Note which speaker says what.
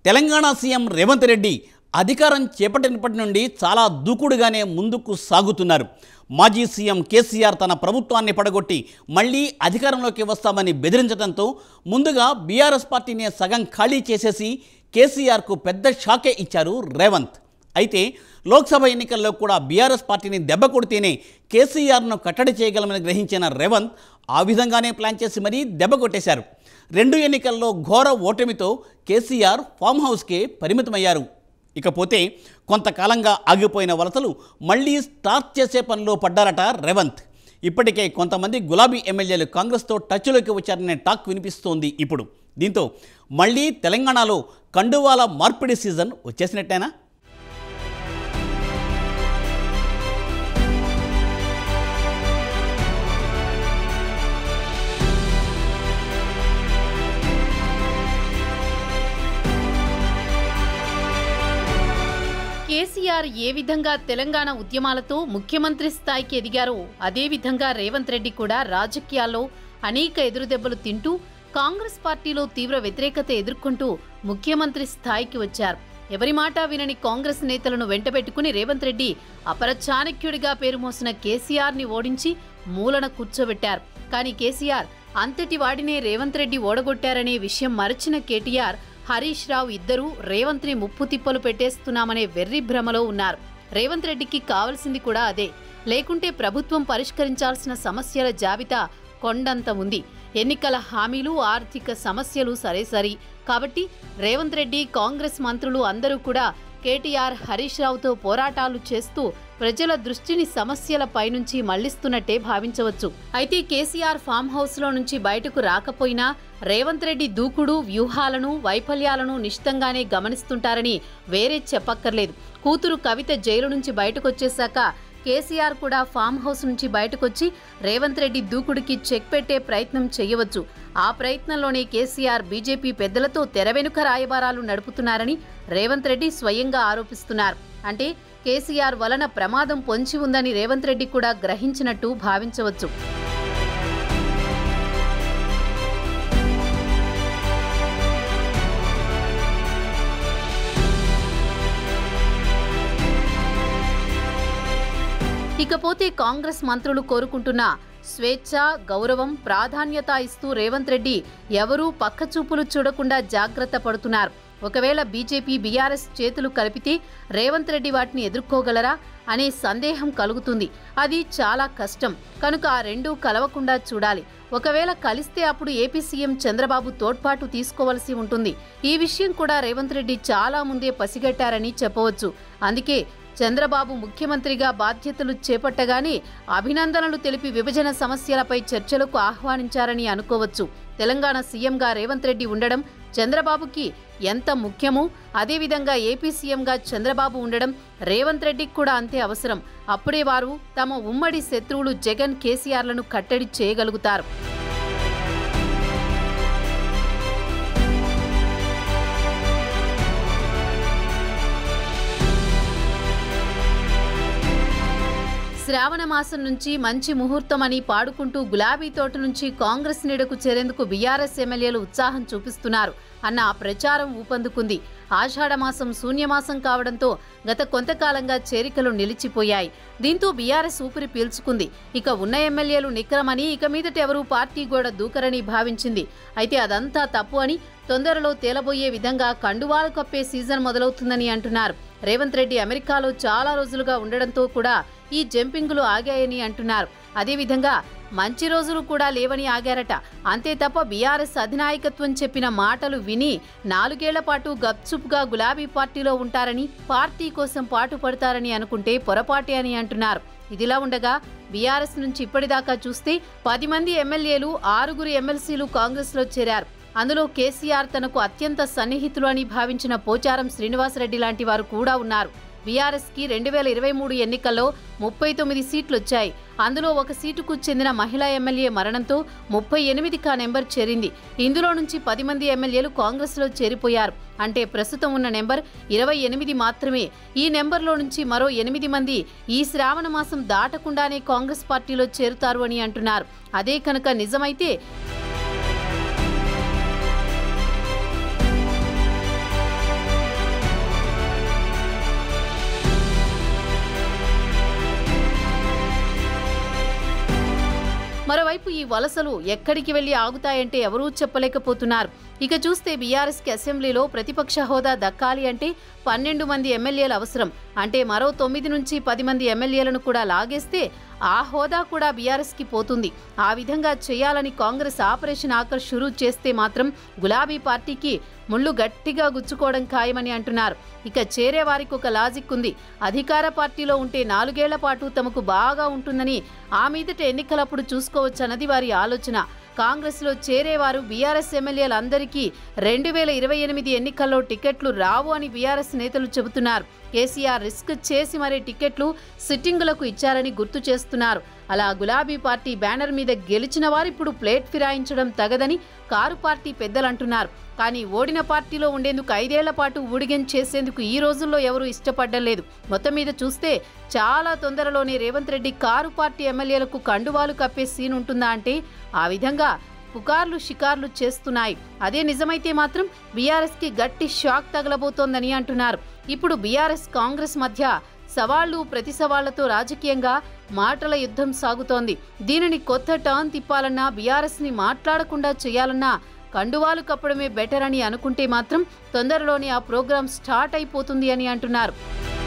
Speaker 1: Telangana CM Revanth Reddy అధికారం చేపట్టినప్పటి నుండి చాలా దూకుడుగానే ముందుకు సాగుతున్నారు మాజీ సీఎం కేసీఆర్ తన ప్రభుత్వాన్ని పడగొట్టి మళ్ళీ అధికారంలోకి వస్తామని బెదిరించడంతో ముందుగా బీఆర్ఎస్ పార్టీని సగం ఖాళీ చేసేసి కేసీఆర్కు పెద్ద షాకే ఇచ్చారు రేవంత్ అయితే లోక్సభ ఎన్నికల్లో కూడా బీఆర్ఎస్ పార్టీని దెబ్బ కొడితేనే కేసీఆర్ను కట్టడి చేయగలమని గ్రహించిన రేవంత్ ఆ విధంగానే ప్లాన్ చేసి మరీ దెబ్బ కొట్టేశారు రెండు ఎన్నికల్లో ఘోర ఓటమితో కేసీఆర్ ఫామ్ హౌస్కే పరిమితమయ్యారు ఇకపోతే కొంతకాలంగా ఆగిపోయిన వలసలు మళ్ళీ స్టార్ట్ చేసే పనిలో పడ్డారట రేవంత్ ఇప్పటికే కొంతమంది గులాబీ ఎమ్మెల్యేలు కాంగ్రెస్తో టచ్లోకి వచ్చారనే టాక్ వినిపిస్తోంది ఇప్పుడు దీంతో మళ్ళీ తెలంగాణలో కండువాల మార్పిడి సీజన్ వచ్చేసినట్టేనా
Speaker 2: కేసీఆర్ ఏ విధంగా తెలంగాణ ఉద్యమాలతో ముఖ్యమంత్రి స్థాయికి ఎదిగారో అదేవిధంగా రేవంత్ రెడ్డి కూడా రాజకీయాల్లో అనేక ఎదురుదెబ్బలు తింటూ కాంగ్రెస్ పార్టీలో తీవ్ర వ్యతిరేకత ఎదుర్కొంటూ ముఖ్యమంత్రి స్థాయికి వచ్చారు ఎవరి మాట వినని కాంగ్రెస్ నేతలను వెంటబెట్టుకుని రేవంత్ రెడ్డి అపర చాణక్యుడిగా పేరు మోసిన కేసీఆర్ని ఓడించి మూలన కూర్చోబెట్టారు కానీ కేసీఆర్ అంతటి వాడినే రేవంత్ రెడ్డి ఓడగొట్టారనే విషయం మరచిన కేటీఆర్ హరీష్ రావు ఇద్దరూ రేవంత్ ని ముప్పు తిప్పలు పెట్టేస్తున్నామనే వెర్రి భ్రమలో ఉన్నారు రేవంత్ రెడ్డికి కావలసింది కూడా అదే లేకుంటే ప్రభుత్వం పరిష్కరించాల్సిన సమస్యల జాబితా కొండంత ఉంది ఎన్నికల హామీలు ఆర్థిక సమస్యలు సరే సరి కాబట్టి రేవంత్ రెడ్డి కాంగ్రెస్ మంత్రులు అందరూ కూడా కేటీఆర్ హరీష్ రావుతో పోరాటాలు చేస్తూ ప్రజల దృష్టిని సమస్యల పైనుంచి మళ్లిస్తున్నట్టే భావించవచ్చు అయితే కేసీఆర్ ఫామ్ హౌస్ లో నుంచి బయటకు రాకపోయినా రేవంత్ రెడ్డి దూకుడు వ్యూహాలను వైఫల్యాలను నిశితంగానే గమనిస్తుంటారని వేరే చెప్పక్కర్లేదు కూతురు కవిత జైలు నుంచి బయటకొచ్చేశాక కేసీఆర్ కూడా ఫామ్ హౌస్ నుంచి బయటకొచ్చి రేవంత్ రెడ్డి దూకుడికి చెక్ పెట్టే ప్రయత్నం చేయవచ్చు ఆ ప్రయత్నంలోనే కేసీఆర్ బీజేపీ పెద్దలతో తెర వెనుక రాయబారాలు నడుపుతున్నారని రేవంత్ రెడ్డి స్వయంగా ఆరోపిస్తున్నారు అంటే కేసీఆర్ వలన ప్రమాదం పొంచి ఉందని రేవంత్ రెడ్డి కూడా గ్రహించినట్టు భావించవచ్చు ఇకపోతే కాంగ్రెస్ మంత్రులు కోరుకుంటున్న స్వేచ్ఛ గౌరవం ప్రాధాన్యత ఇస్తూ రేవంత్ రెడ్డి ఎవరూ పక్కచూపులు చూడకుండా జాగ్రత్త పడుతున్నారు ఒకవేళ బీజేపీ బీఆర్ఎస్ చేతులు కలిపితే రేవంత్ రెడ్డి వాటిని ఎదుర్కోగలరా అనే సందేహం కలుగుతుంది అది చాలా కష్టం కనుక ఆ రెండూ కలవకుండా చూడాలి ఒకవేళ కలిస్తే అప్పుడు ఏపీ సీఎం చంద్రబాబు తోడ్పాటు తీసుకోవలసి ఉంటుంది ఈ విషయం కూడా రేవంత్ రెడ్డి చాలా ముందే పసిగట్టారని చెప్పవచ్చు అందుకే చంద్రబాబు ముఖ్యమంత్రిగా బాధ్యతలు చేపట్టగానే అభినందనలు తెలిపి విభజన సమస్యలపై చర్చలకు ఆహ్వానించారని అనుకోవచ్చు తెలంగాణ సీఎంగా రేవంత్ రెడ్డి ఉండడం చంద్రబాబుకి ఎంత ముఖ్యమో అదేవిధంగా ఏపీ సీఎంగా చంద్రబాబు ఉండడం రేవంత్ రెడ్డికి కూడా అంతే అవసరం అప్పుడే వారు తమ ఉమ్మడి శత్రువులు జగన్ కేసీఆర్లను కట్టడి చేయగలుగుతారు శ్రావణ మాసం నుంచి మంచి ముహూర్తమని పాడుకుంటూ గులాబీ తోట నుంచి కాంగ్రెస్ నీడకు చేరేందుకు బీఆర్ఎస్ ఎమ్మెల్యేలు ఉత్సాహం చూపిస్తున్నారు అన్న ఆ ప్రచారం ఊపందుకుంది ఆషాఢమాసం శూన్యమాసం కావడంతో గత కొంతకాలంగా చేరికలు నిలిచిపోయాయి దీంతో బీఆర్ఎస్ ఊపిరి పీల్చుకుంది ఇక ఉన్న ఎమ్మెల్యేలు నిక్రమని ఇక మీదట ఎవరూ పార్టీ గోడ దూకరని భావించింది అయితే అదంతా తప్పు అని తొందరలో తేలబోయే విధంగా కండువాలు కప్పే సీజన్ మొదలవుతుందని అంటున్నారు రేవంత్ రెడ్డి అమెరికాలో చాలా రోజులుగా ఉండడంతో కూడా ఈ జంపింగులు ఆగాయని అంటున్నారు అదేవిధంగా మంచి రోజులు కూడా లేవని ఆగారట అంతే తప్ప బీఆర్ఎస్ అధినాయకత్వం చెప్పిన మాటలు విని నాలుగేళ్ల పాటు గప్చుప్గా గులాబీ పార్టీలో ఉంటారని పార్టీ కోసం పాటుపడతారని అనుకుంటే పొరపాటే అని అంటున్నారు ఇదిలా ఉండగా బీఆర్ఎస్ నుంచి ఇప్పటిదాకా చూస్తే పది మంది ఎమ్మెల్యేలు ఆరుగురు ఎమ్మెల్సీలు కాంగ్రెస్లో చేరారు అందులో కేసీఆర్ తనకు అత్యంత సన్నిహితులు అని భావించిన పోచారం శ్రీనివాసరెడ్డి లాంటి వారు కూడా ఉన్నారు బీఆర్ఎస్కి రెండు వేల ఇరవై మూడు ఎన్నికల్లో ముప్పై తొమ్మిది సీట్లు వచ్చాయి అందులో ఒక సీటుకు చెందిన మహిళా ఎమ్మెల్యే మరణంతో ముప్పై ఎనిమిది కా నెంబర్ చేరింది ఇందులో నుంచి పది మంది ఎమ్మెల్యేలు కాంగ్రెస్లో చేరిపోయారు అంటే ప్రస్తుతం ఉన్న నెంబర్ ఇరవై ఎనిమిది మాత్రమే ఈ నెంబర్లో నుంచి మరో ఎనిమిది మంది ఈ శ్రావణ మాసం దాటకుండానే కాంగ్రెస్ పార్టీలో చేరుతారు అని అంటున్నారు అదే కనుక నిజమైతే మరోవైపు ఈ వలసలు ఎక్కడికి వెళ్లి ఆగుతాయంటే ఎవరూ చెప్పలేకపోతున్నారు ఇక చూస్తే బీఆర్ఎస్కి అసెంబ్లీలో ప్రతిపక్ష హోదా దక్కాలి అంటే పన్నెండు మంది ఎమ్మెల్యేలు అవసరం అంటే మరో తొమ్మిది నుంచి పది మంది ఎమ్మెల్యేలను కూడా లాగేస్తే ఆ హోదా కూడా బీఆర్ఎస్కి పోతుంది ఆ విధంగా చేయాలని కాంగ్రెస్ ఆపరేషన్ ఆకర్ షురూ చేస్తే మాత్రం గులాబీ పార్టీకి ముళ్ళు గట్టిగా గుచ్చుకోవడం ఖాయమని అంటున్నారు ఇక చేరే వారికి ఒక లాజిక్ ఉంది అధికార పార్టీలో ఉంటే నాలుగేళ్ల పాటు తమకు బాగా ఉంటుందని ఆ మీదట ఎన్నికలప్పుడు చూసుకోవచ్చన్నది వారి ఆలోచన కాంగ్రెస్లో చేరేవారు బీఆర్ఎస్ ఎమ్మెల్యేలందరికీ రెండు వేల ఇరవై ఎనిమిది ఎన్నికల్లో టికెట్లు రావు అని బీఆర్ఎస్ నేతలు చెబుతున్నారు కేసీఆర్ రిస్క్ చేసి మరీ టికెట్లు సిట్టింగులకు ఇచ్చారని గుర్తు చేస్తున్నారు అలా గులాబీ పార్టీ బ్యానర్ మీద గెలిచిన వారు ఇప్పుడు ప్లేట్ ఫిరాయించడం తగదని కారు పార్టీ పెద్దలు అంటున్నారు కానీ ఓడిన పార్టీలో ఉండేందుకు ఐదేళ్ల పాటు ఊడిగం చేసేందుకు ఈ రోజుల్లో ఎవరూ ఇష్టపడడం లేదు మొత్తం మీద చూస్తే చాలా తొందరలోనే రేవంత్ రెడ్డి కారు పార్టీ ఎమ్మెల్యేలకు కండువాలు కప్పే సీన్ ఉంటుందా అంటే ఆ విధంగా పుకార్లు షికార్లు చేస్తున్నాయి అదే నిజమైతే మాత్రం బీఆర్ఎస్కి గట్టి షాక్ తగలబోతోందని అంటున్నారు ఇప్పుడు బీఆర్ఎస్ కాంగ్రెస్ మధ్య సవాళ్లు ప్రతి సవాళ్లతో రాజకీయంగా మాటల యుద్ధం సాగుతోంది దీనిని కొత్త టర్న్ తిప్పాలన్నా బీఆర్ఎస్ని మాట్లాడకుండా చేయాలన్నా కండువాలు కప్పడమే బెటర్ అని అనుకుంటే మాత్రం తొందరలోనే ఆ ప్రోగ్రాం స్టార్ట్ అయిపోతుంది అని అంటున్నారు